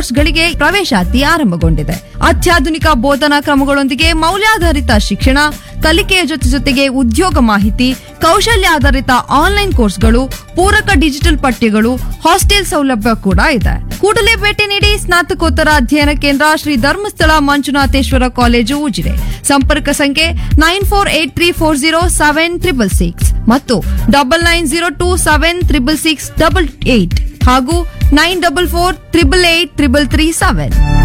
ಕೋರ್ಸ್ಗಳಿಗೆ ಪ್ರವೇಶಾತಿ ಆರಂಭಗೊಂಡಿದೆ ಅತ್ಯಾಧುನಿಕ ಬೋಧನಾ ಕ್ರಮಗಳೊಂದಿಗೆ ಮೌಲ್ಯಾಧಾರಿತ ಶಿಕ್ಷಣ ಕಲಿಕೆಯ ಜೊತೆ ಜೊತೆಗೆ ಉದ್ಯೋಗ ಮಾಹಿತಿ ಕೌಶಲ್ಯಾಧಾರಿತ ಆನ್ಲೈನ್ ಕೋರ್ಸ್ಗಳು ಪೂರಕ ಡಿಜಿಟಲ್ ಪಠ್ಯಗಳು ಹಾಸ್ಟೆಲ್ ಸೌಲಭ್ಯ ಕೂಡ ಇದೆ ಕೂಡಲೇ ಭೇಟಿ ನೀಡಿ ಸ್ನಾತಕೋತ್ತರ ಅಧ್ಯಯನ ಕೇಂದ್ರ ಶ್ರೀ ಧರ್ಮಸ್ಥಳ ಮಂಜುನಾಥೇಶ್ವರ ಕಾಲೇಜು ಉಜಿರೆ ಸಂಪರ್ಕ ಸಂಖ್ಯೆ nine four eight three four zero seven triple six ಮತ್ತು double nine zero two seven triple six double eight ಹಾಗೂ nine double four triple eight triple three seven